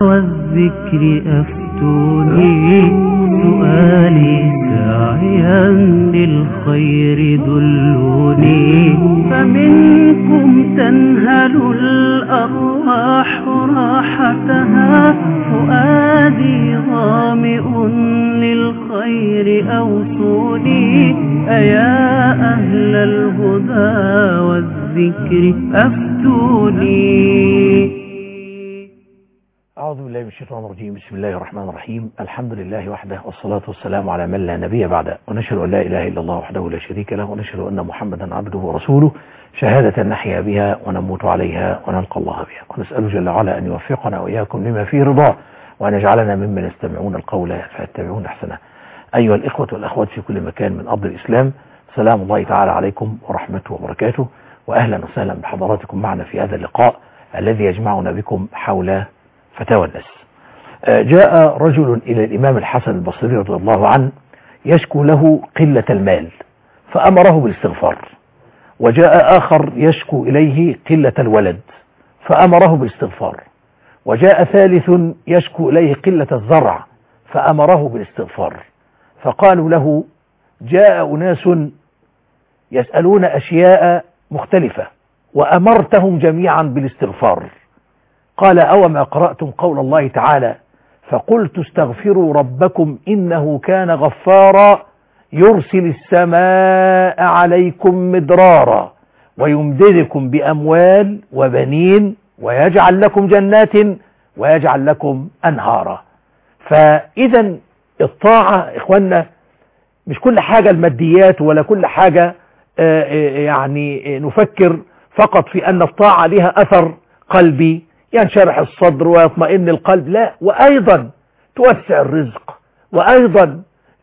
والذكر أفتوني سؤالي ساعيا للخير دلوني فمنكم تنهل الأرواح راحتها فؤادي ظامئ للخير أوصوني أيا أهل الهدى والذكر أفتوني أعوذ بالله من الشيطان الرجيم بسم الله الرحمن الرحيم الحمد لله وحده والصلاة والسلام على من لا نبي بعده ونشهد أن لا إله إلا الله وحده لا شريك له ونشهد أن محمدا عبده ورسوله شهادة نحيا بها ونموت عليها ونلقى الله بها ونسأل جل وعلا أن يوفقنا وإياكم لما فيه رضاه وأن يجعلنا ممن يستمعون القول فيتبعون أحسنه أيها الإخوة والأخوات في كل مكان من أرض الإسلام سلام الله تعالى عليكم ورحمته وبركاته وأهلا وسهلا بحضراتكم معنا في هذا اللقاء الذي يجمعنا بكم حول فتاوى الناس جاء رجل إلى الإمام الحسن البصري رضي الله عنه يشكو له قلة المال فأمره بالاستغفار وجاء آخر يشكو إليه قلة الولد فأمره بالاستغفار وجاء ثالث يشكو إليه قلة الزرع فأمره بالاستغفار فقالوا له جاء أناس يسألون أشياء مختلفة وأمرتهم جميعا بالاستغفار قال أوما قرأتم قول الله تعالى فقلت استغفروا ربكم إنه كان غفارا يرسل السماء عليكم مدرارا ويمددكم بأموال وبنين ويجعل لكم جنات ويجعل لكم أنهارا فإذا الطاعة إخوانا مش كل حاجة الماديات ولا كل حاجة يعني نفكر فقط في أن الطاعة لها أثر قلبي ينشرح الصدر ويطمئن القلب لا وأيضا توسع الرزق وأيضا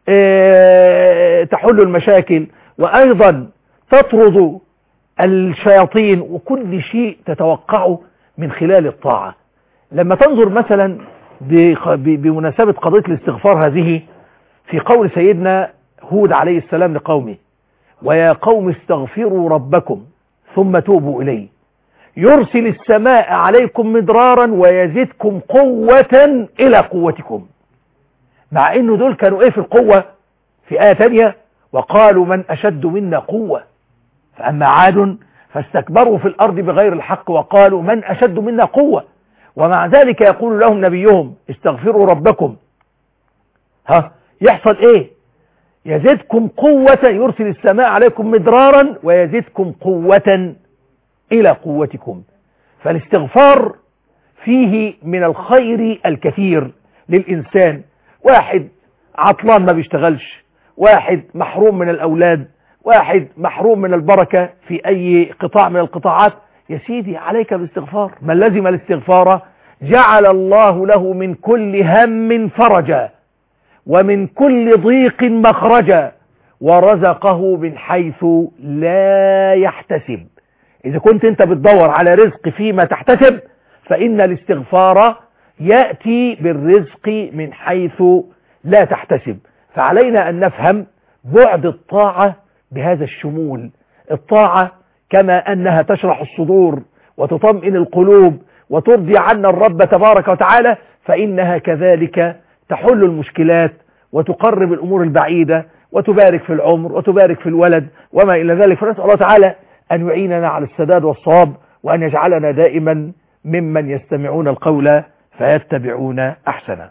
تحل المشاكل وأيضا تطرد الشياطين وكل شيء تتوقعه من خلال الطاعة لما تنظر مثلا بمناسبة قضية الاستغفار هذه في قول سيدنا هود عليه السلام لقومه ويا قوم استغفروا ربكم ثم توبوا إليه يرسل السماء عليكم مدرارا ويزدكم قوة إلى قوتكم مع انه دول كانوا ايه في القوة في آية تانية وقالوا من أشد منا قوة فأما عاد فاستكبروا في الأرض بغير الحق وقالوا من أشد منا قوة ومع ذلك يقول لهم نبيهم استغفروا ربكم ها يحصل ايه يزدكم قوة يرسل السماء عليكم مدرارا ويزدكم قوة إلى قوتكم فالاستغفار فيه من الخير الكثير للإنسان واحد عطلان ما بيشتغلش واحد محروم من الأولاد واحد محروم من البركة في أي قطاع من القطاعات يا سيدي عليك بالاستغفار من لزم الاستغفار جعل الله له من كل هم فرجا ومن كل ضيق مخرجا ورزقه من حيث لا يحتسب إذا كنت أنت بتدور على رزق فيما تحتسب فإن الاستغفار يأتي بالرزق من حيث لا تحتسب فعلينا أن نفهم بعد الطاعة بهذا الشمول الطاعة كما أنها تشرح الصدور وتطمئن القلوب وترضي عنا الرب تبارك وتعالى فإنها كذلك تحل المشكلات وتقرب الأمور البعيدة وتبارك في العمر وتبارك في الولد وما إلى ذلك فنسأل الله تعالى أن يعيننا على السداد والصواب وأن يجعلنا دائما ممن يستمعون القول فيتبعون أحسنه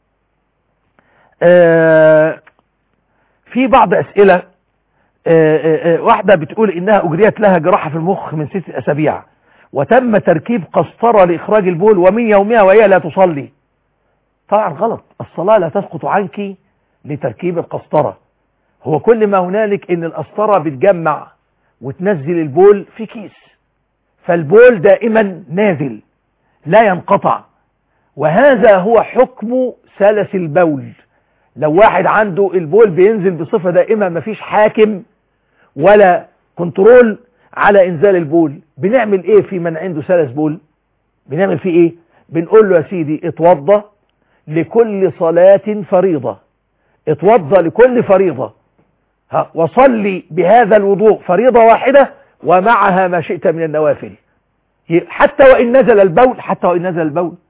آه في بعض أسئلة آه آه واحدة بتقول إنها أجريت لها جراحة في المخ من ست أسابيع وتم تركيب قسطرة لإخراج البول ومن يومها وهي لا تصلي طبعا غلط الصلاة لا تسقط عنك لتركيب القسطرة هو كل ما هنالك إن القسطرة بتجمع وتنزل البول في كيس فالبول دائما نازل لا ينقطع وهذا هو حكم سلس البول لو واحد عنده البول بينزل بصفة دائمة مفيش حاكم ولا كنترول على انزال البول بنعمل ايه في من عنده سلس بول بنعمل فيه ايه بنقول له يا سيدي اتوضى لكل صلاة فريضة اتوضى لكل فريضة ها وصلي بهذا الوضوء فريضة واحدة ومعها ما شئت من النوافل حتى وإن نزل البول حتى وإن نزل البول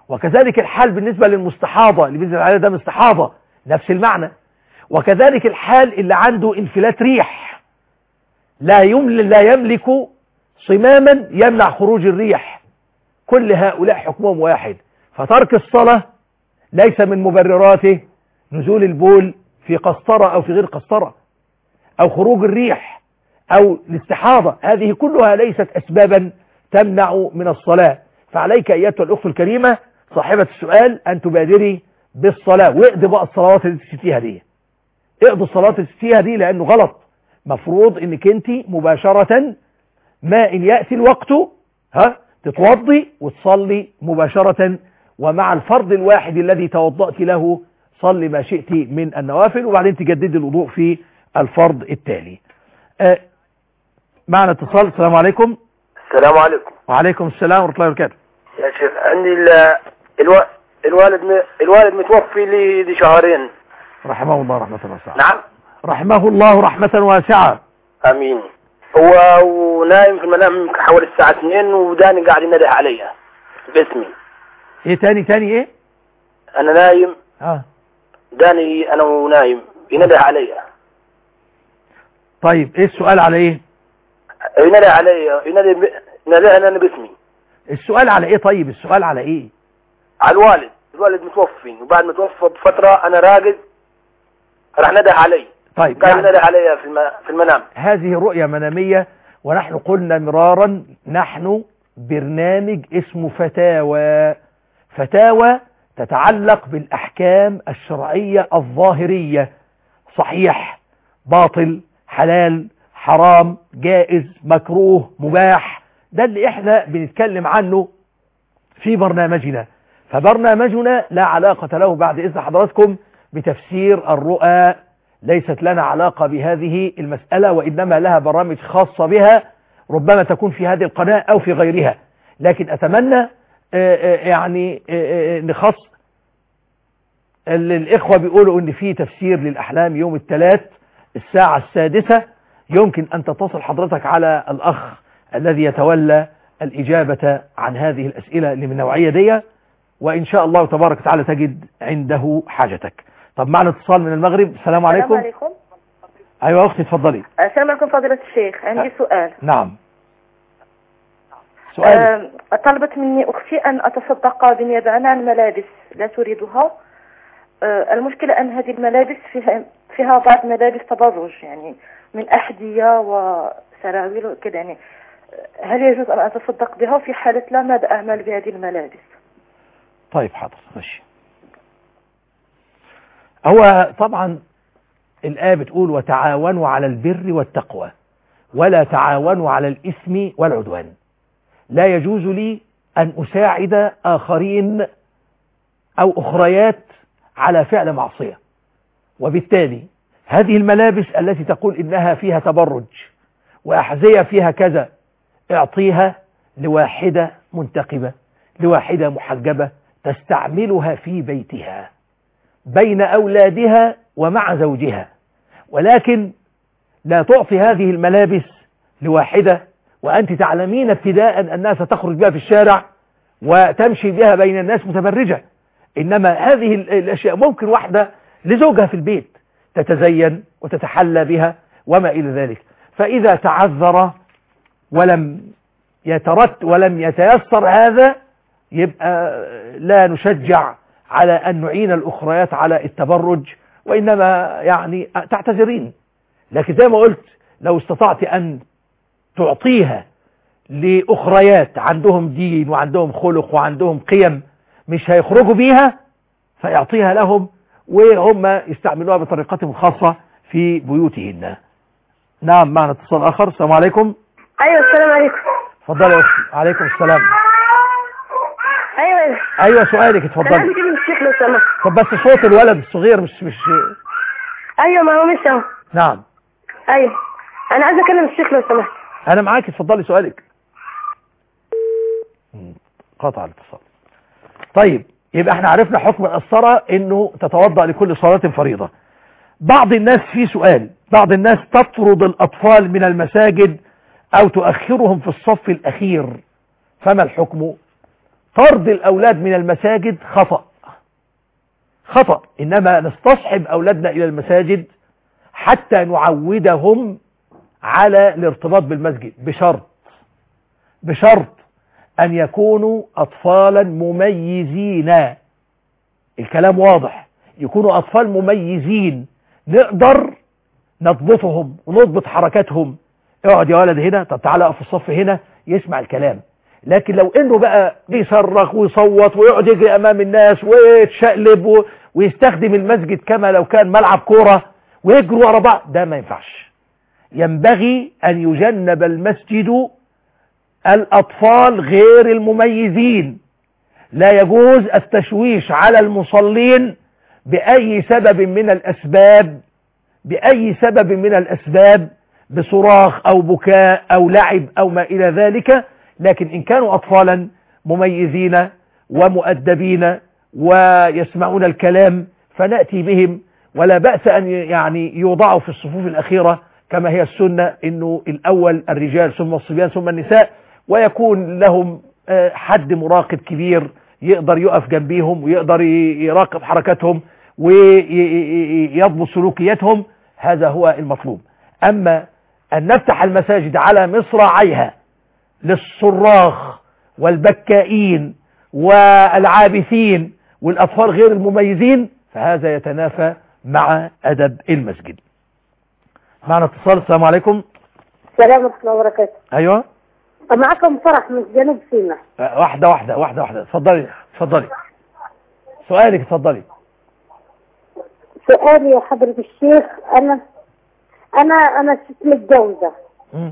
وكذلك الحال بالنسبة للمستحاضة اللي بينزل عليها دم استحاضة نفس المعنى وكذلك الحال اللي عنده انفلات ريح لا يمل لا يملك صماما يمنع خروج الريح كل هؤلاء حكمهم واحد فترك الصلاة ليس من مبرراته نزول البول في قسطرة أو في غير قسطرة أو خروج الريح أو الاستحاضة هذه كلها ليست أسبابا تمنع من الصلاة فعليك أيتها الأخت الكريمة صاحبة السؤال أن تبادري بالصلاة واقضي بقى الصلوات اللي تشتيها دي اقضي الصلوات اللي تشتيها دي لأنه غلط مفروض انك انت مباشرة ما ان يأتي الوقت ها تتوضي وتصلي مباشرة ومع الفرض الواحد الذي توضأت له صلي ما شئت من النوافل وبعدين تجددي الوضوء في الفرض التالي آه معنا اتصال السلام عليكم السلام عليكم وعليكم السلام ورحمة الله وبركاته يا شيخ عندي ال- الو... الوالد م... الوالد متوفي لي دي شهرين رحمه الله رحمة الله واسعة نعم رحمه الله رحمة واسعة امين هو ونايم في المنام حوالي الساعة 2 وداني قاعد ينده عليا باسمي ايه تاني تاني ايه انا نايم اه داني انا ونايم ينده عليا طيب ايه السؤال على ايه ينده عليا ينده ب... ينده انا باسمي السؤال على ايه طيب السؤال على ايه على الوالد الوالد متوفي وبعد ما توفى بفترة انا راقد راح نده علي طيب قاعد يعني ينده عليا في الم... في المنام هذه رؤية منامية ونحن قلنا مرارا نحن برنامج اسمه فتاوى فتاوى تتعلق بالأحكام الشرعية الظاهرية صحيح باطل حلال حرام جائز مكروه مباح ده اللي احنا بنتكلم عنه في برنامجنا فبرنامجنا لا علاقة له بعد إذن حضراتكم بتفسير الرؤى ليست لنا علاقة بهذه المسألة وإنما لها برامج خاصة بها ربما تكون في هذه القناة أو في غيرها لكن أتمنى آه، آه، يعني آه، آه، نخص ال- الإخوة بيقولوا إن في تفسير للأحلام يوم الثلاث الساعة السادسة يمكن أن تتصل حضرتك على الأخ الذي يتولى الإجابة عن هذه الأسئلة اللي من النوعية دي وإن شاء الله تبارك وتعالى تجد عنده حاجتك طب معنا اتصال من المغرب السلام عليكم السلام عليكم أيوة أختي اتفضلي السلام عليكم فضيلة الشيخ عندي سؤال نعم سؤال آه، طلبت مني أختي أن أتصدق بالنيابة عن ملابس لا تريدها آه، المشكلة أن هذه الملابس فيها فيها بعض ملابس تبرج يعني من أحذية وسراويل وكذا يعني آه، هل يجوز أن أتصدق بها وفي حالة لا ماذا أعمل بهذه الملابس طيب حاضر ماشي هو طبعا الآية بتقول وتعاونوا على البر والتقوى ولا تعاونوا على الإثم والعدوان لا يجوز لي أن أساعد آخرين أو أخريات على فعل معصية وبالتالي هذه الملابس التي تقول إنها فيها تبرج وأحذية فيها كذا اعطيها لواحدة منتقبة لواحدة محجبة تستعملها في بيتها بين أولادها ومع زوجها ولكن لا تعطي هذه الملابس لواحدة وأنت تعلمين ابتداء أنها ستخرج بها في الشارع وتمشي بها بين الناس متبرجة إنما هذه ال- الأشياء ممكن واحدة لزوجها في البيت تتزين وتتحلى بها وما إلى ذلك فإذا تعذر ولم يترت ولم يتيسر هذا يبقى لا نشجع على أن نعين الأخريات على التبرج وإنما يعني تعتذرين لكن زي ما قلت لو استطعت أن تعطيها لأخريات عندهم دين وعندهم خلق وعندهم قيم مش هيخرجوا بيها فيعطيها لهم وهم يستعملوها بطريقتهم الخاصة في بيوتهن نعم معنا اتصال آخر السلام عليكم أيوة السلام عليكم اتفضلي يا أختي عليكم السلام أيوة أيوة سؤالك اتفضلي من الشيخ لو سمحت طب بس صوت الولد الصغير مش مش أيوة ما هو مش أهو. نعم أيوة أنا عايزة أكلم الشيخ لو سمحت انا معاك اتفضلي سؤالك مم، قطع الاتصال طيب يبقى احنا عرفنا حكم القسطرة انه تتوضأ لكل صلاة فريضة بعض الناس في سؤال بعض الناس تطرد الاطفال من المساجد او تؤخرهم في الصف الاخير فما الحكم طرد الأولاد من المساجد خطأ خطأ إنما نستصحب أولادنا إلى المساجد حتى نعودهم على الارتباط بالمسجد بشرط بشرط أن يكونوا أطفالا مميزين الكلام واضح يكونوا أطفال مميزين نقدر نضبطهم ونضبط حركاتهم اقعد يا ولد هنا طب تعالى اقف في الصف هنا يسمع الكلام لكن لو انه بقى بيصرخ ويصوت ويقعد يجري امام الناس ويتشقلب و- ويستخدم المسجد كما لو كان ملعب كوره ويجروا ورا بعض ده ما ينفعش ينبغي ان يجنب المسجد الاطفال غير المميزين لا يجوز التشويش على المصلين باي سبب من الاسباب باي سبب من الاسباب بصراخ او بكاء او لعب او ما الى ذلك لكن ان كانوا اطفالا مميزين ومؤدبين ويسمعون الكلام فناتي بهم ولا باس ان يعني يوضعوا في الصفوف الاخيره كما هي السنه انه الاول الرجال ثم الصبيان ثم النساء ويكون لهم آه، حد مراقب كبير يقدر يقف جنبيهم ويقدر ي- يراقب حركاتهم ويضبط سلوكياتهم هذا هو المطلوب أما أن نفتح المساجد على مصراعيها للصراخ والبكائين والعابثين والأطفال غير المميزين فهذا يتنافى مع أدب المسجد معنا اتصال السلام عليكم السلام ورحمة الله وبركاته أيوة معكم فرح من جنوب سيناء أه، واحدة واحدة واحدة واحدة اتفضلي اتفضلي سؤالك اتفضلي سؤالي يا حضرة الشيخ أنا أنا أنا ست متجوزة مم.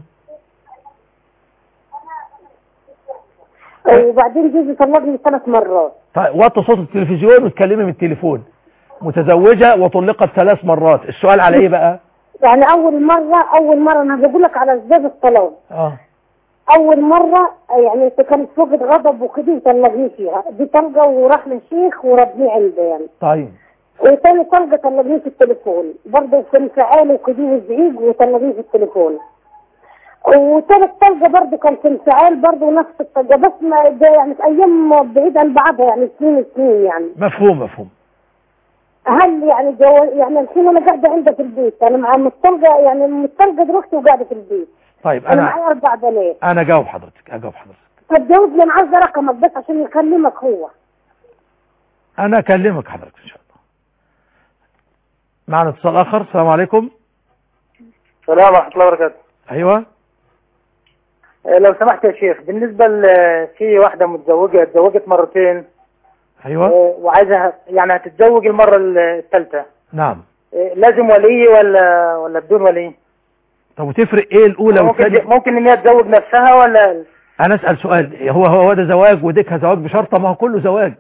وبعدين جوزي طلقني ثلاث مرات طيب وطي صوت التلفزيون واتكلمي من التليفون متزوجة وطلقت ثلاث مرات السؤال على ايه بقى يعني أول مرة أول مرة أنا بقول لك على أسباب الطلاق اه أول مرة يعني كانت فقد غضب وكده وطلقني فيها دي طلقة وراح للشيخ وربني عنده يعني طيب وتاني طلقة طلقني في التليفون برضه في انفعال وكده وزعيق وطلقني في التليفون وتالت طلقة برضه كان في انفعال برضه نفس الطلقة بس ما ده يعني في أيام بعيد عن بعضها يعني سنين سنين يعني مفهوم مفهوم هل يعني جو يعني الحين أنا قاعدة عندها في البيت أنا مع متطلقة يعني متطلقة دلوقتي وقاعدة في البيت طيب أنا انا معايا أربع بنات انا جاوب حضرتك اجاوب حضرتك طب جوزني أنا عايزة رقمك بس عشان يكلمك هو انا اكلمك حضرتك ان شاء الله معنا اتصال اخر السلام عليكم السلام ورحمة الله وبركاته ايوه آه، لو سمحت يا شيخ بالنسبة ل- في واحدة متزوجة اتزوجت مرتين ايوه آه، وعايزة يعني هتتزوج المرة الثالثة نعم لازم ولي ولا ولا بدون ولي طب وتفرق ايه الاولى ممكن والثانيه ممكن ان هي تزوج نفسها ولا انا اسال سؤال هو هو هو ده زواج وديكها زواج بشرطه ما هو كله زواج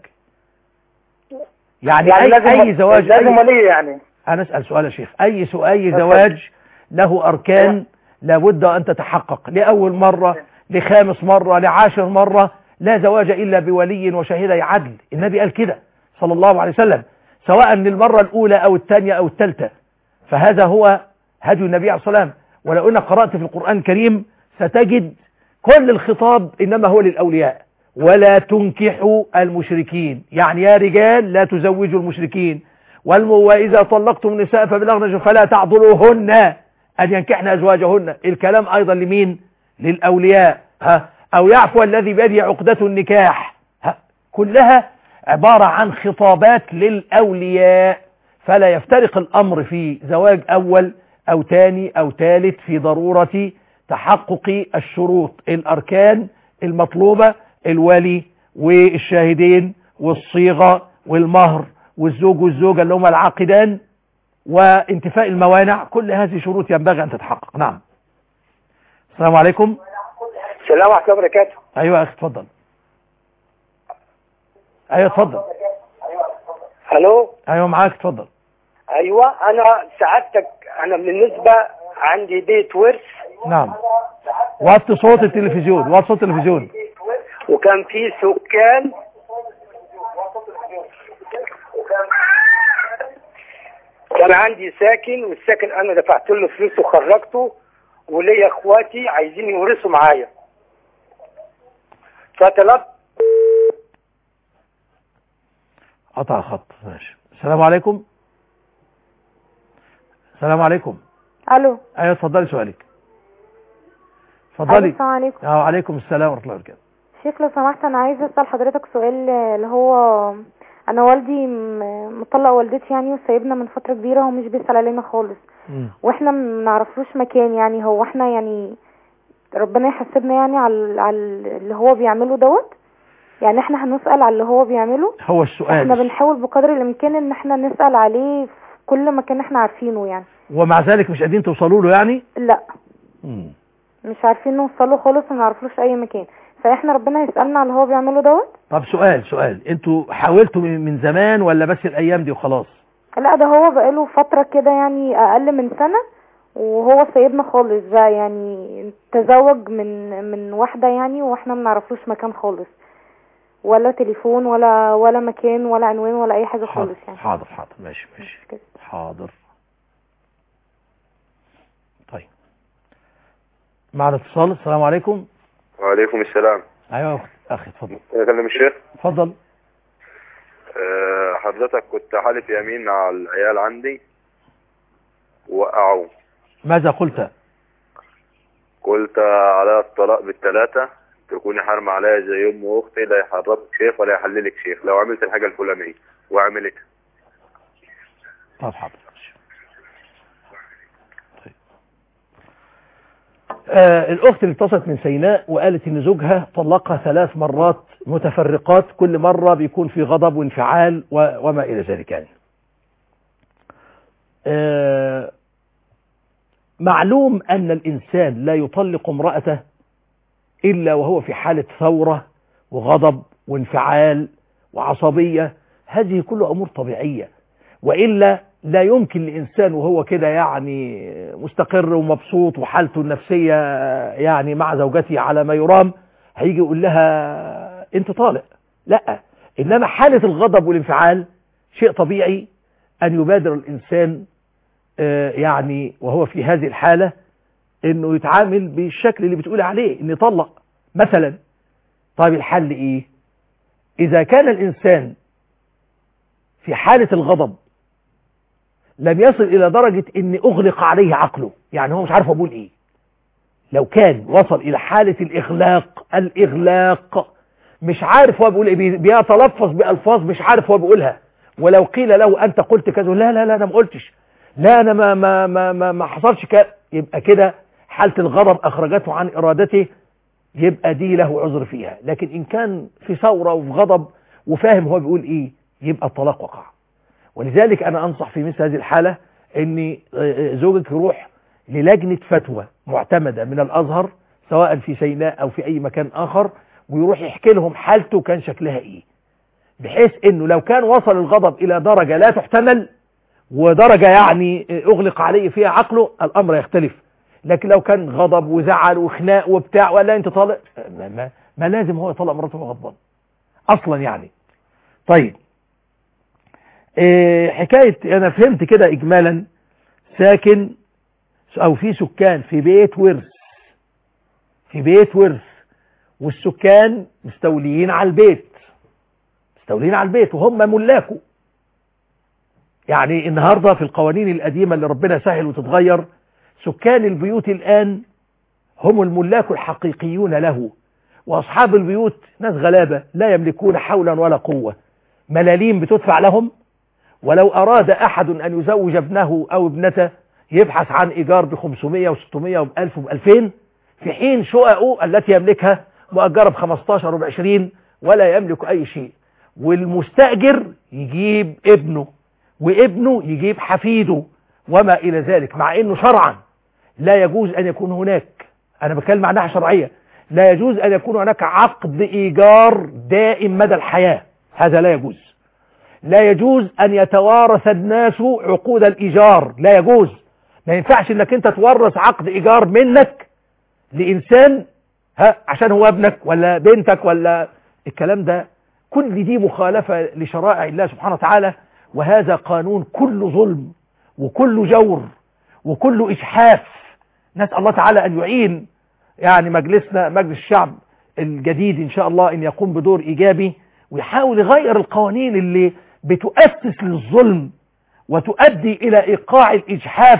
يعني, يعني اي لازم اي زواج لازم أي ولي يعني انا اسال سؤال يا شيخ اي سؤال اي زواج له اركان لابد ان تتحقق لاول مره لخامس مره لعاشر مره لا زواج الا بولي وشهيدي عدل النبي قال كده صلى الله عليه وسلم سواء للمره الاولى او الثانيه او الثالثه فهذا هو هدي النبي عليه الصلاه والسلام ولو انك قرات في القران الكريم ستجد كل الخطاب انما هو للاولياء ولا تنكحوا المشركين يعني يا رجال لا تزوجوا المشركين والم... وإذا طلقتم النساء فبلغن فلا تعضلوهن أن ينكحن أزواجهن الكلام أيضا لمين للأولياء ها أو يعفو الذي بيده عقدة النكاح ها كلها عبارة عن خطابات للأولياء فلا يفترق الأمر في زواج أول أو تاني أو ثالث في ضرورة تحقق الشروط الأركان المطلوبة الولي والشاهدين والصيغة والمهر والزوج والزوجة اللي هما العاقدان وانتفاء الموانع كل هذه شروط ينبغي أن تتحقق نعم السلام عليكم السلام ورحمة الله وبركاته أيوة يا أخي اتفضل أيوة اتفضل الو أيوة معاك اتفضل ايوه انا سعادتك انا بالنسبة عندي بيت ورث نعم وطي صوت التلفزيون وطي صوت التلفزيون وكان في سكان كان عندي ساكن والساكن انا دفعت له فلوس وخرجته وليا اخواتي عايزين يورثوا معايا فطلبت قطع خط ماشي السلام عليكم السلام عليكم الو ايوه اتفضلي سؤالك ألو، اتفضلي السلام عليكم اه وعليكم السلام ورحمه الله وبركاته شيخ لو سمحت انا عايزه اسال حضرتك سؤال آه، اللي هو انا والدي م- مطلق والدتي يعني وسايبنا من فتره كبيره هو مش بيسال علينا خالص مم. واحنا ما نعرفلوش مكان يعني هو احنا يعني ربنا يحسبنا يعني على على اللي هو بيعمله دوت يعني احنا هنسال على اللي هو بيعمله هو احنا السؤال بنحاول بقدر الامكان ان احنا نسال عليه في كل مكان احنا عارفينه يعني ومع ذلك مش قادرين توصلوا له يعني لا مم. مش عارفين نوصله خالص وما نعرفلوش اي مكان فاحنا ربنا يسالنا على اللي هو بيعمله دوت طب سؤال سؤال انتوا حاولتوا من من زمان ولا بس الايام دي وخلاص لا ده هو بقاله فترة كده يعني أقل من سنة وهو سايبنا خالص بقى يعني تزوج من من واحدة يعني واحنا ما نعرفلوش مكان خالص ولا تليفون ولا ولا مكان ولا عنوان ولا أي حاجة حاضر خالص يعني حاضر حاضر ماشي ماشي مش كده. حاضر طيب معنا اتصال السلام عليكم وعليكم السلام ايوه يا أخت- اخي اتفضل اكلم الشيخ اتفضل أه حضرتك كنت حالف يمين مع العيال عندي وقعوا ماذا قلت قلت على الطلاق بالثلاثة تكوني حرم عليا زي ام واختي لا يحرمك شيخ ولا يحللك شيخ لو عملت الحاجة الفلانية وعملتها طب حاضر طيب. آه الأخت اللي اتصلت من سيناء وقالت إن زوجها طلقها ثلاث مرات متفرقات كل مرة بيكون في غضب وانفعال و- وما إلى ذلك يعني آه معلوم أن الإنسان لا يطلق امرأته إلا وهو في حالة ثورة وغضب وانفعال وعصبية هذه كلها أمور طبيعية وإلا لا يمكن لإنسان وهو كده يعني مستقر ومبسوط وحالته النفسية يعني مع زوجته على ما يرام هيجي يقول لها انت طالق لا إنما حالة الغضب والانفعال شيء طبيعي أن يبادر الإنسان آه، يعني وهو في هذه الحالة انه يتعامل بالشكل اللي بتقول عليه ان يطلق مثلا طيب الحل ايه اذا كان الانسان في حالة الغضب لم يصل الى درجة ان اغلق عليه عقله يعني هو مش عارف اقول ايه لو كان وصل الى حالة الاغلاق الاغلاق مش عارف هو بيقول ايه بي- بيتلفظ بالفاظ مش عارف هو بيقولها ولو قيل له انت قلت كذا لا لا لا انا ما قلتش لا انا ما ما ما ما, ما حصلش كده يبقى كده حالة الغضب اخرجته عن ارادته يبقى دي له عذر فيها لكن ان كان في ثورة وفي غضب وفاهم هو بيقول ايه يبقى الطلاق وقع ولذلك انا انصح في مثل هذه الحالة ان زوجك يروح للجنة فتوى معتمدة من الازهر سواء في سيناء او في اي مكان اخر ويروح يحكي لهم حالته كان شكلها ايه بحيث انه لو كان وصل الغضب الى درجة لا تحتمل ودرجة يعني اغلق عليه فيها عقله الامر يختلف لكن لو كان غضب وزعل وخناق وبتاع ولا انت طالق ما, ما, ما لازم هو يطلق مراته وهو غضبان اصلا يعني طيب إيه حكاية انا فهمت كده اجمالا ساكن او في سكان في بيت ورث في بيت ورث والسكان مستوليين على البيت مستوليين على البيت وهم ملاكه يعني النهاردة في القوانين القديمة اللي ربنا سهل وتتغير سكان البيوت الآن هم الملاك الحقيقيون له وأصحاب البيوت ناس غلابة لا يملكون حولا ولا قوة ملاليم بتدفع لهم ولو أراد أحد أن يزوج ابنه أو ابنته يبحث عن إيجار ب 500 و 600 و 1000 و 2000 في حين شققه التي يملكها مؤجرة ب 15 و 20 ولا يملك أي شيء والمستأجر يجيب ابنه وابنه يجيب حفيده وما إلى ذلك مع أنه شرعا لا يجوز أن يكون هناك أنا بتكلم عنها شرعية لا يجوز أن يكون هناك عقد إيجار دائم مدى الحياة هذا لا يجوز لا يجوز أن يتوارث الناس عقود الإيجار لا يجوز ما ينفعش أنك أنت تورث عقد إيجار منك لإنسان ها عشان هو ابنك ولا بنتك ولا الكلام ده كل دي مخالفة لشرائع الله سبحانه وتعالى وهذا قانون كل ظلم وكل جور وكل إجحاف نسأل الله تعالى أن يعين يعني مجلسنا مجلس الشعب الجديد إن شاء الله أن يقوم بدور إيجابي ويحاول يغير القوانين اللي بتؤسس للظلم وتؤدي إلى إيقاع الإجحاف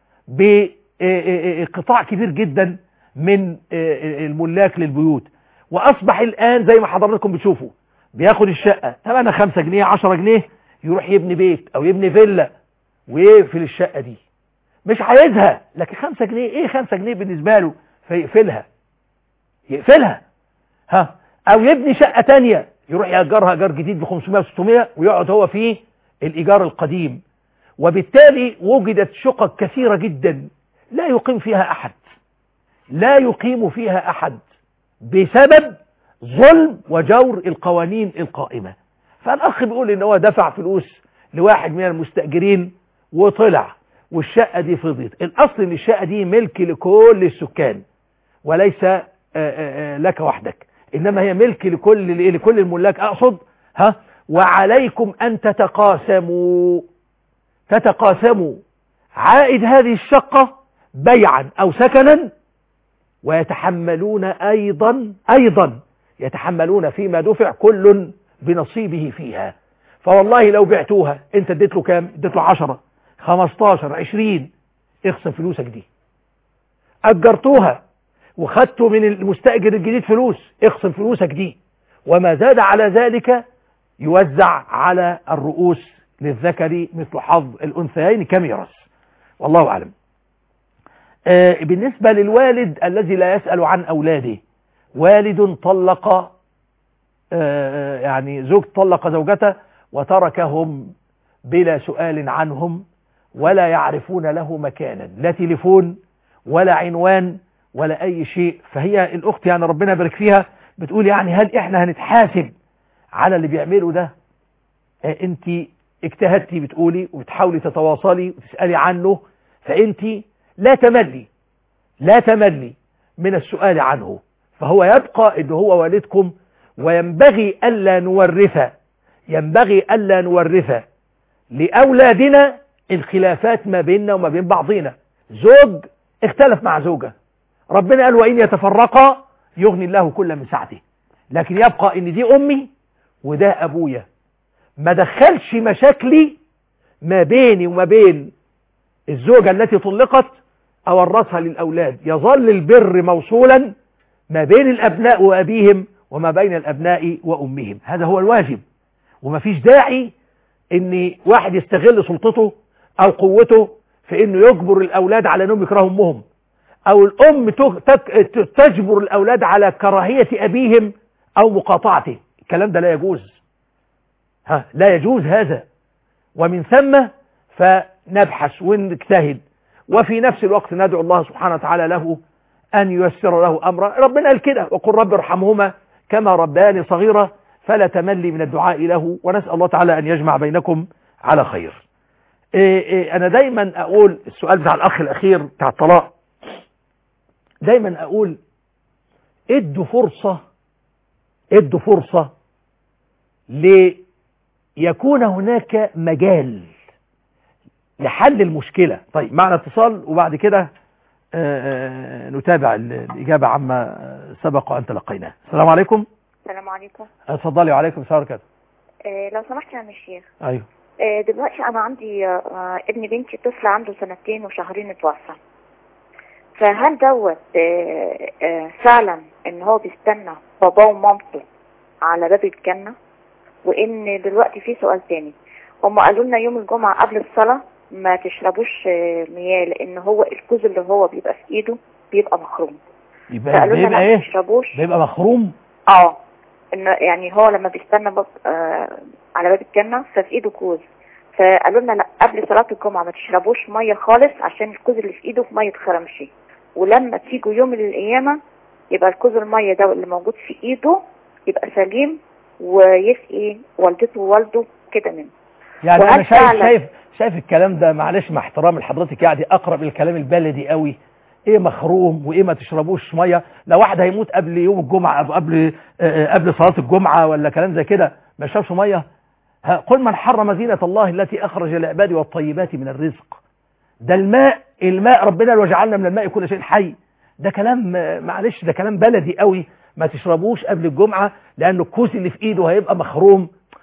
بقطاع كبير جدا من الملاك للبيوت وأصبح الآن زي ما حضراتكم بتشوفوا بياخد الشقة ثمنها 5 جنيه 10 جنيه يروح يبني بيت أو يبني فيلا ويقفل الشقة دي مش عايزها لكن 5 جنيه ايه 5 جنيه بالنسبة له فيقفلها يقفلها ها او يبني شقة تانية يروح يأجرها ايجار جديد ب 500 و 600 ويقعد هو في الايجار القديم وبالتالي وجدت شقق كثيرة جدا لا يقيم فيها احد لا يقيم فيها احد بسبب ظلم وجور القوانين القائمة فالاخ بيقول ان هو دفع فلوس لواحد من المستأجرين وطلع والشقة دي فضيت الاصل ان الشقة دي ملك لكل السكان وليس آآ آآ لك وحدك انما هي ملك لكل لكل الملاك اقصد ها وعليكم ان تتقاسموا تتقاسموا عائد هذه الشقة بيعا او سكنا ويتحملون ايضا ايضا يتحملون فيما دفع كل بنصيبه فيها فوالله لو بعتوها انت اديت له كام اديت له 10 15 20 اخصم فلوسك دي اجرتوها وخدتوا من المستأجر الجديد فلوس اخصم فلوسك دي وما زاد على ذلك يوزع على الرؤوس للذكر مثل حظ الأنثيين كميراث والله أعلم آه بالنسبة للوالد الذي لا يسأل عن أولاده والد طلق آه يعني زوج طلق زوجته وتركهم بلا سؤال عنهم ولا يعرفون له مكانا لا تليفون ولا عنوان ولا اي شيء فهي الاخت يعني ربنا يبارك فيها بتقول يعني هل احنا هنتحاسب على اللي بيعمله ده اه انت اجتهدتي بتقولي وبتحاولي تتواصلي وتسألي عنه فانت لا تملي لا تملي من السؤال عنه فهو يبقى ان هو والدكم وينبغي الا نورث ينبغي الا نورث لاولادنا الخلافات ما بيننا وما بين بعضنا زوج اختلف مع زوجه ربنا قال وإن يتفرقا يغني الله كل من سعته لكن يبقى ان دي امي وده ابويا ما دخلش مشاكلي ما بيني وما بين الزوجة التي طلقت اورثها للاولاد يظل البر موصولا ما بين الابناء وابيهم وما بين الابناء وامهم هذا هو الواجب وما فيش داعي ان واحد يستغل سلطته او قوته في انه يجبر الاولاد على انهم يكرهوا امهم او الام تجبر الاولاد على كراهية ابيهم او مقاطعته الكلام ده لا يجوز ها لا يجوز هذا ومن ثم فنبحث ونجتهد وفي نفس الوقت ندعو الله سبحانه وتعالى له ان ييسر له امره ربنا قال كده وقل رب ارحمهما كما ربياني صغيرة فلا تملي من الدعاء له ونسأل الله تعالى ان يجمع بينكم على خير إيه إيه انا دايما اقول السؤال بتاع الاخ الاخير بتاع الطلاق دايما اقول ادوا فرصة ادوا فرصة ليكون هناك مجال لحل المشكلة طيب معنا اتصال وبعد كده نتابع الإجابة عما سبق أن تلقيناه السلام عليكم السلام عليكم اتفضلي وعليكم السلام ورحمة آه لو سمحت يا عم الشيخ ايوه آه دلوقتي انا عندي آه ابن بنتي طفل عنده سنتين وشهرين اتوفى فهل دوت آه آه فعلا ان هو بيستنى باباه ومامته على باب الجنة وان دلوقتي في سؤال تاني هم قالوا لنا يوم الجمعة قبل الصلاة ما تشربوش آه مياه لان هو الكوز اللي هو بيبقى في ايده بيبقى مخروم يبقى فقالوا لنا بيبقى ما ايه تشربوش بيبقى مخروم اه ان يعني هو لما بيستنى باب آه على باب الجنة ففي ايده كوز فقالوا لنا لا قبل صلاة الجمعة ما تشربوش مية خالص عشان الكوز اللي في ايده ما يتخرمش ولما تيجوا يوم القيامة يبقى الكوز المية ده اللي موجود في ايده يبقى سليم ويسقي والدته ووالده كده منه يعني وهل انا شايف فعلا- شايف شايف الكلام ده معلش مع احترام لحضرتك يعني اقرب للكلام البلدي قوي ايه مخروم وايه ما تشربوش ميه لو واحد هيموت قبل يوم الجمعه او قبل آه، آه، قبل صلاه الجمعه ولا كلام زي كده ما يشربش ميه ها، قل من حرم زينه الله التي اخرج لعباده والطيبات من الرزق ده الماء الماء ربنا لو جعلنا من الماء كل شيء حي ده كلام آه، معلش ده كلام بلدي قوي ما تشربوش قبل الجمعه لان الكوس اللي في ايده هيبقى مخروم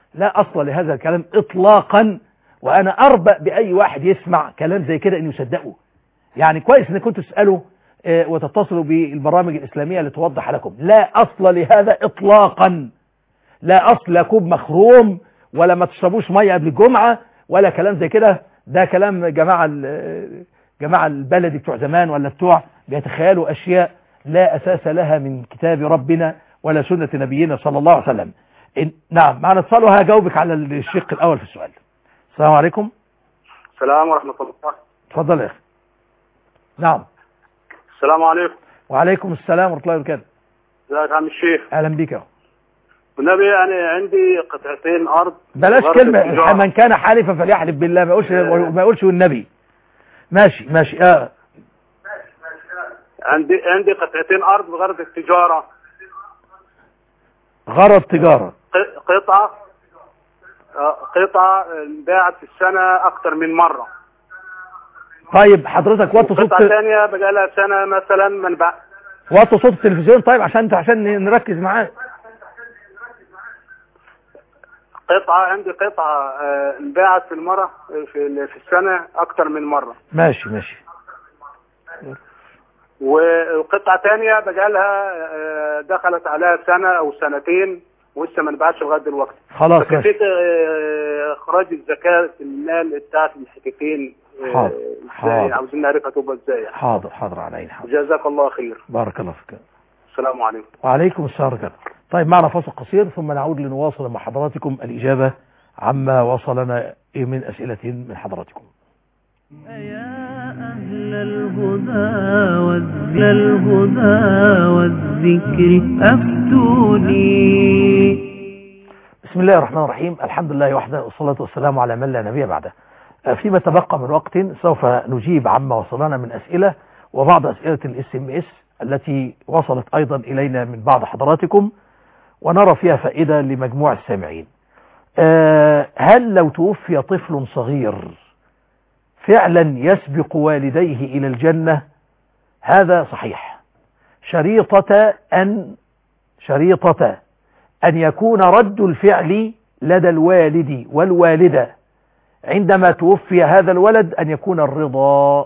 لا أصل لهذا الكلام إطلاقا وأنا أربأ بأي واحد يسمع كلام زي كده أن يصدقه يعني كويس أنك كنتوا تسألوا آه، وتتصلوا بالبرامج الإسلامية لتوضح لكم لا أصل لهذا إطلاقا لا أصل لا كوب مخروم ولا ما تشربوش مية قبل الجمعة ولا كلام زي كده ده كلام جماعة ال- جماعة البلدي بتوع زمان ولا بتوع بيتخيلوا أشياء لا أساس لها من كتاب ربنا ولا سنة نبينا صلى الله عليه وسلم إن نعم معنا اتصال وهجاوبك على الشق الأول في السؤال السلام عليكم السلام ورحمة الله اتفضل يا أخي نعم السلام عليكم وعليكم السلام ورحمة الله وبركاته ازيك يا عم الشيخ أهلا بك يا أخي. والنبي أنا عندي قطعتين أرض بلاش غرب كلمة التجارة. من كان حالفا فليحلف بالله ما يقولش ما يقولش والنبي ماشي ماشي اه عندي عندي قطعتين أرض بغرض التجارة غرض تجارة ق- قطعة آه، قطعة انباعت في السنة أكتر من مرة طيب حضرتك وطي صوت قطعة ثانية بقى لها سنة مثلا من بعد وطي صوت التلفزيون طيب عشان عشان نركز معاك قطعة عندي قطعة آه، انباعت في المرة في ال- في السنة أكتر من مرة ماشي ماشي وقطعة تانية بقى لها آه، دخلت عليها سنة أو سنتين ولسه ما نباعش لغاية دلوقتي خلاص ماشي فكيفية آه، إخراج الزكاة المال بتاعت الحتتين آه، حاضر، إزاي حاضر. عاوزين نعرفها تبقى إزاي يعني. حاضر حاضر على عيني حاضر جزاك الله خير بارك الله فيك السلام عليكم وعليكم السلام ورحمة الله. طيب معنا فاصل قصير ثم نعود لنواصل مع حضراتكم الإجابة عما وصلنا من أسئلة من حضراتكم يا أهل الهدى والذكر الهدى والذكر أفتوني بسم الله الرحمن الرحيم الحمد لله وحده والصلاة والسلام على من لا نبي بعده آه، فيما تبقى من وقت سوف نجيب عما وصلنا من أسئلة وبعض أسئلة الاس ام اس التي وصلت أيضا إلينا من بعض حضراتكم ونرى فيها فائدة لمجموع السامعين آه، هل لو توفي طفل صغير فعلا يسبق والديه إلى الجنة هذا صحيح شريطة أن شريطة أن يكون رد الفعل لدى الوالد والوالدة عندما توفي هذا الولد أن يكون الرضا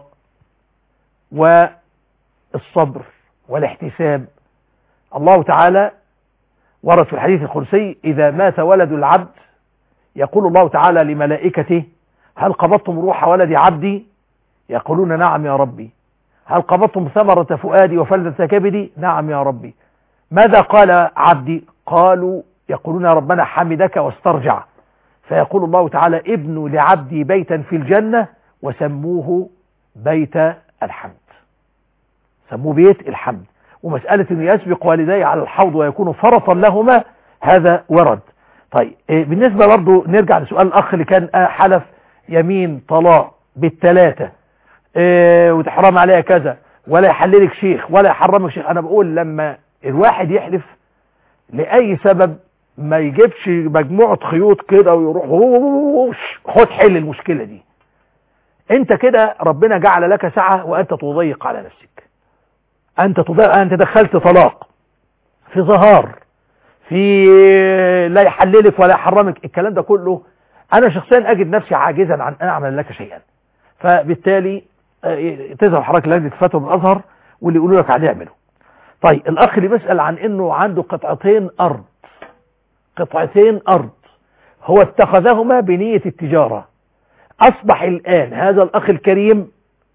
والصبر والاحتساب الله تعالى ورد في الحديث القدسي إذا مات ولد العبد يقول الله تعالى لملائكته هل قبضتم روح ولد عبدي يقولون نعم يا ربي هل قبضتم ثمرة فؤادي وفلذة كبدي نعم يا ربي ماذا قال عبدي قالوا يقولون يا ربنا حمدك واسترجع فيقول الله تعالى ابنوا لعبدي بيتا في الجنة وسموه بيت الحمد سموه بيت الحمد ومسألة انه يسبق والديه على الحوض ويكون فرطا لهما هذا ورد طيب إيه بالنسبة برضه نرجع لسؤال الأخ اللي كان آه، حلف يمين طلاق بالثلاثة إيه وتحرم عليها كذا ولا يحللك شيخ ولا يحرمك شيخ أنا بقول لما الواحد يحلف لأي سبب ما يجيبش مجموعة خيوط كده ويروح ووش، خد حل المشكلة دي انت كده ربنا جعل لك سعة وانت تضيق على نفسك انت تضيق انت دخلت طلاق في ظهار في لا يحللك ولا يحرمك الكلام ده كله انا شخصيا اجد نفسي عاجزا عن ان اعمل لك شيئا فبالتالي آه، تذهب حضرتك لجنة فتوى من الازهر واللي يقولوا لك عليه اعمله طيب الاخ اللي بيسأل عن انه عنده قطعتين ارض قطعتين ارض هو اتخذهما بنية التجارة اصبح الان هذا الاخ الكريم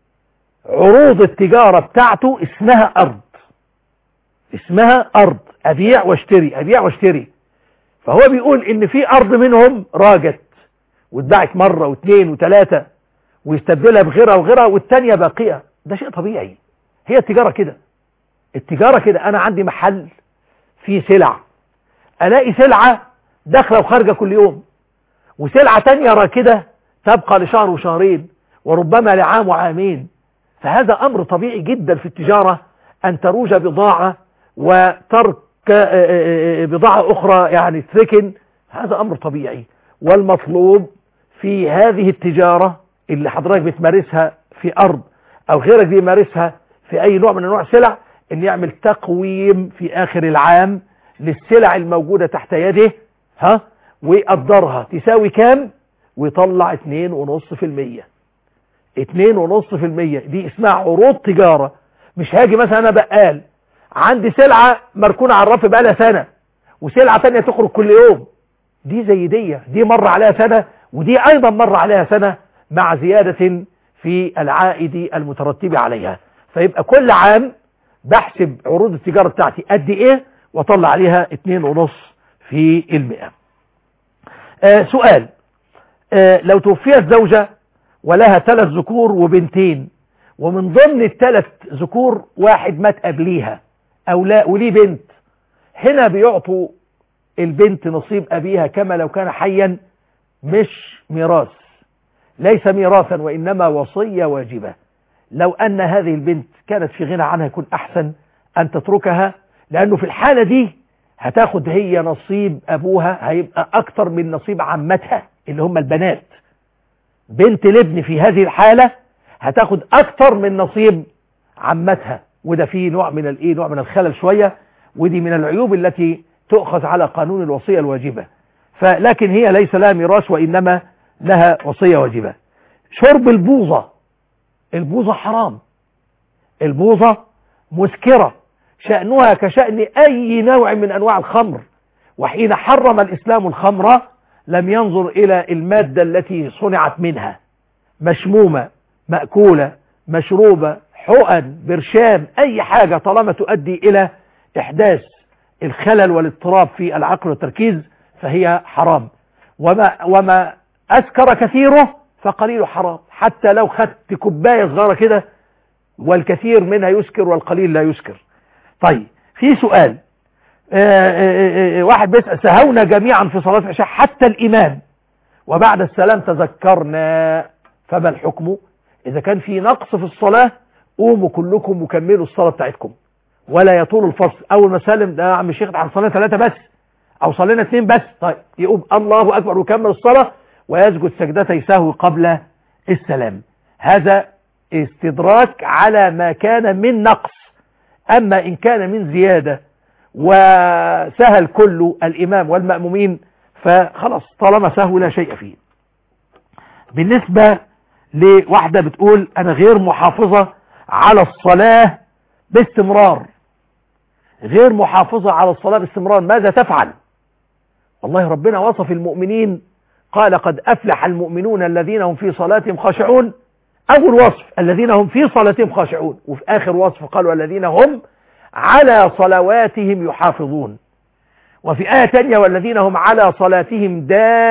عروض التجارة بتاعته اسمها ارض اسمها ارض ابيع واشتري ابيع واشتري فهو بيقول ان في ارض منهم راجت واتباعت مرة واثنين وثلاثة ويستبدلها بغيرها وغيرها والتانية باقية ده شيء طبيعي هي التجارة كده التجارة كده انا عندي محل فيه سلع الاقي سلعة داخلة وخارجة كل يوم وسلعة تانية راكدة تبقى لشهر وشهرين وربما لعام وعامين فهذا امر طبيعي جدا في التجارة ان تروج بضاعة وترك آه، آه، آه، بضاعة اخرى يعني تركن هذا امر طبيعي والمطلوب في هذه التجارة اللي حضرتك بتمارسها في ارض او غيرك بيمارسها في اي نوع من انواع السلع ان يعمل تقويم في اخر العام للسلع الموجودة تحت يده ها ويقدرها تساوي كام ويطلع 2.5% 2.5% دي اسمها عروض تجارة مش هاجي مثلا انا بقال عندي سلعة مركونة على الرف بقالها سنة وسلعة تانية تخرج كل يوم دي زي دي دي مر عليها سنة ودي ايضا مر عليها سنة مع زيادة في العائد المترتب عليها فيبقى كل عام بحسب عروض التجارة بتاعتي قد ايه واطلع عليها 2.5 في المئة آه سؤال آه لو توفيت زوجة ولها ثلاث ذكور وبنتين ومن ضمن الثلاث ذكور واحد مات قبليها او لا وليه بنت هنا بيعطوا البنت نصيب ابيها كما لو كان حيا مش ميراث ليس ميراثا وانما وصية واجبة لو ان هذه البنت كانت في غنى عنها يكون احسن ان تتركها لانه في الحالة دي هتاخد هي نصيب ابوها هيبقى اكتر من نصيب عمتها اللي هم البنات بنت الابن في هذه الحالة هتاخد اكتر من نصيب عمتها وده فيه نوع من الايه نوع من الخلل شوية ودي من العيوب التي تؤخذ على قانون الوصية الواجبة فلكن هي ليس لها ميراث وانما لها وصية واجبة شرب البوظة البوظة حرام البوظة مسكرة شأنها كشأن أي نوع من أنواع الخمر وحين حرم الإسلام الخمر لم ينظر إلى المادة التي صنعت منها مشمومة مأكولة مشروبة حقن برشام أي حاجة طالما تؤدي إلى إحداث الخلل والاضطراب في العقل والتركيز فهي حرام وما, وما أسكر كثيره فقليله حرام حتى لو خدت كوباية صغيرة كده والكثير منها يسكر والقليل لا يسكر طيب في سؤال آآ آآ واحد بيسأل سهونا جميعا في صلاة العشاء حتى الإمام وبعد السلام تذكرنا فما الحكم إذا كان في نقص في الصلاة قوموا كلكم وكملوا الصلاة بتاعتكم ولا يطول الفصل أول ما سلم ده يا عم الشيخ عن صلاة ثلاثة بس أو صلينا اثنين بس طيب يقوم الله أكبر ويكمل الصلاة ويسجد سجدتي سهو قبل السلام هذا استدراك على ما كان من نقص أما إن كان من زيادة وسهل كل الإمام والمأمومين فخلاص طالما سهو لا شيء فيه بالنسبة لواحدة بتقول أنا غير محافظة على الصلاة باستمرار غير محافظة على الصلاة باستمرار ماذا تفعل والله ربنا وصف المؤمنين قال قد أفلح المؤمنون الذين هم في صلاتهم خاشعون أول وصف الذين هم في صلاتهم خاشعون وفي آخر وصف قالوا الذين هم على صلواتهم يحافظون وفي آية تانية والذين هم على صلاتهم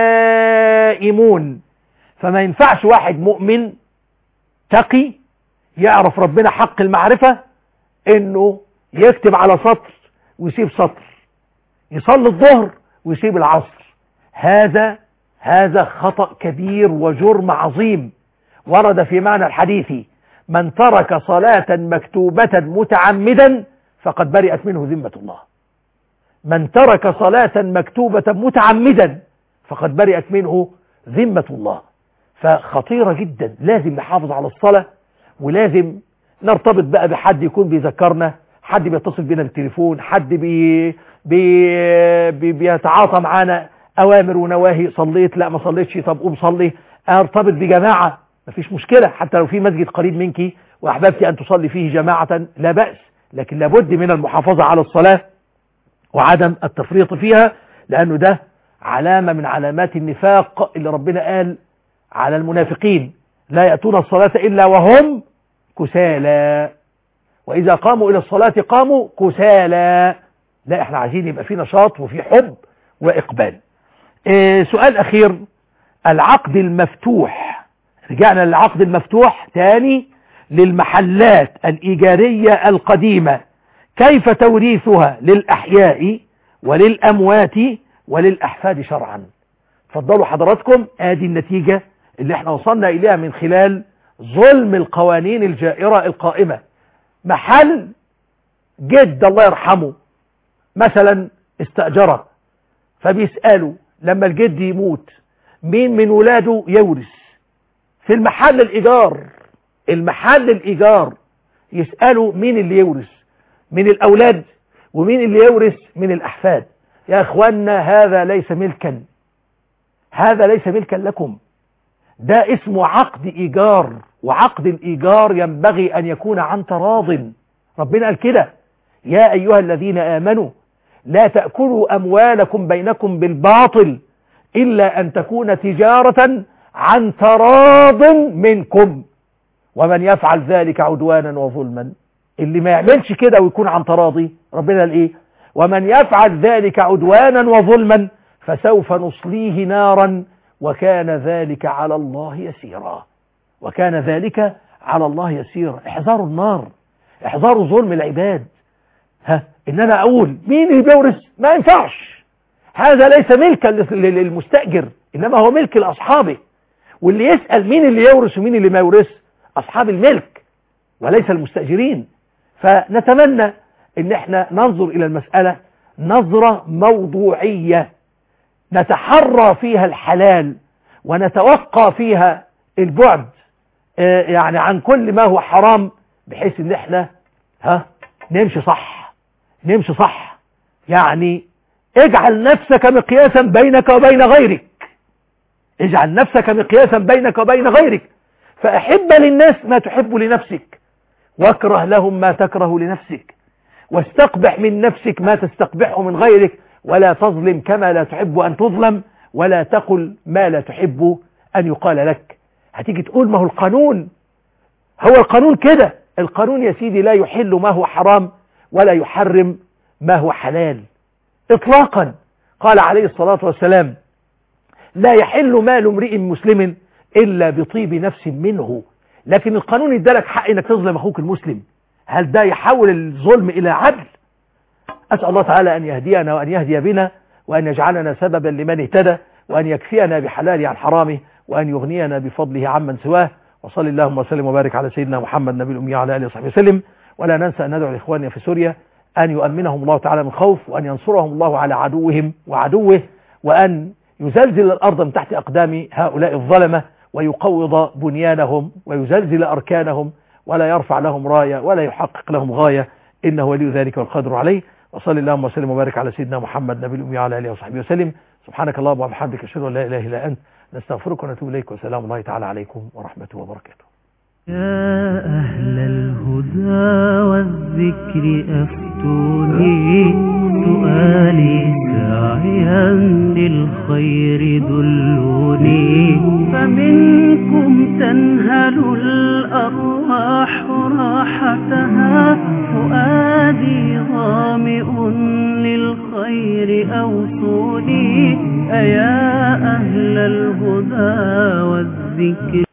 دائمون فما ينفعش واحد مؤمن تقي يعرف ربنا حق المعرفة انه يكتب على سطر ويسيب سطر يصلي الظهر ويسيب العصر هذا هذا خطأ كبير وجرم عظيم ورد في معنى الحديث من ترك صلاة مكتوبة متعمدا فقد برئت منه ذمة الله من ترك صلاة مكتوبة متعمدا فقد برئت منه ذمة الله فخطيرة جدا لازم نحافظ على الصلاة ولازم نرتبط بقى بحد يكون بيذكرنا حد بيتصل بينا بالتليفون حد بي بي بي بيتعاطى معانا اوامر ونواهي صليت لا ما صليتش طب قوم صلي ارتبط بجماعة مفيش مشكلة حتى لو في مسجد قريب منك واحببت ان تصلي فيه جماعة لا بأس لكن لابد من المحافظة على الصلاة وعدم التفريط فيها لانه ده علامة من علامات النفاق اللي ربنا قال على المنافقين لا يأتون الصلاة إلا وهم كسالى وإذا قاموا إلى الصلاة قاموا كسالى لا احنا عايزين يبقى في نشاط وفي حب وإقبال إيه سؤال أخير العقد المفتوح رجعنا للعقد المفتوح تاني للمحلات الإيجارية القديمة كيف توريثها للأحياء وللأموات وللأحفاد شرعا تفضلوا حضراتكم ادي النتيجة اللي احنا وصلنا اليها من خلال ظلم القوانين الجائرة القائمة محل جد الله يرحمه مثلا استأجره فبيسألوا لما الجد يموت مين من ولاده يورث في المحل الإيجار المحل الإيجار يسألوا مين اللي يورث من الأولاد ومين اللي يورث من الأحفاد يا أخوانا هذا ليس ملكا هذا ليس ملكا لكم ده اسمه عقد إيجار وعقد الإيجار ينبغي أن يكون عن تراض ربنا قال كده يا أيها الذين آمنوا لا تأكلوا أموالكم بينكم بالباطل إلا أن تكون تجارة عن تراض منكم ومن يفعل ذلك عدوانا وظلما اللي ما يعملش كده ويكون عن تراضي ربنا قال ايه ومن يفعل ذلك عدوانا وظلما فسوف نصليه نارا وكان ذلك على الله يسيرا وكان ذلك على الله يسيرا احذروا النار احذروا ظلم العباد ها ان انا اقول مين اللي بيورث ما ينفعش هذا ليس ملكا للمستأجر انما هو ملك لاصحابه واللي يسأل مين اللي يورث ومين اللي ما يورث اصحاب الملك وليس المستأجرين فنتمنى ان احنا ننظر الى المسألة نظرة موضوعية نتحرى فيها الحلال ونتوقع فيها البعد آه يعني عن كل ما هو حرام بحيث ان احنا ها نمشي صح نمشي صح يعني اجعل نفسك مقياسا بينك وبين غيرك اجعل نفسك مقياسا بينك وبين غيرك فأحب للناس ما تحب لنفسك واكره لهم ما تكره لنفسك واستقبح من نفسك ما تستقبحه من غيرك ولا تظلم كما لا تحب أن تظلم ولا تقل ما لا تحب أن يقال لك هتيجي تقول ما هو القانون هو القانون كده القانون يا سيدي لا يحل ما هو حرام ولا يحرم ما هو حلال اطلاقا قال عليه الصلاة والسلام لا يحل مال امرئ مسلم إلا بطيب نفس منه لكن القانون ادالك حق انك تظلم اخوك المسلم هل ده يحول الظلم الى عدل اسال الله تعالى ان يهدينا وان يهدي بنا وان يجعلنا سببا لمن اهتدى وان يكفينا بحلاله عن حرامه وان يغنينا بفضله عمن سواه وصل اللهم وسلم وبارك على سيدنا محمد نبي الامي وعلى اله وصحبه وسلم ولا ننسى ان ندعو لاخواننا في سوريا ان يؤمنهم الله تعالى من خوف وان ينصرهم الله على عدوهم وعدوه وان يزلزل الارض من تحت اقدام هؤلاء الظلمه ويقوض بنيانهم ويزلزل أركانهم ولا يرفع لهم راية ولا يحقق لهم غاية إنه ولي ذلك والقدر عليه وصلى اللهم وسلم وبارك على سيدنا محمد نبي الأمي وعلى آله وصحبه وسلم سبحانك اللهم وبحمدك أشهد أن لا إله إلا أنت نستغفرك ونتوب إليك وسلام الله تعالى عليكم ورحمته وبركاته يا أهل الهدى والذكر أفتوني سؤالي ساعيا للخير دلوني فمنكم تنهل الأرواح راحتها فؤادي ظامئ للخير أوصوني أيا أهل الهدى والذكر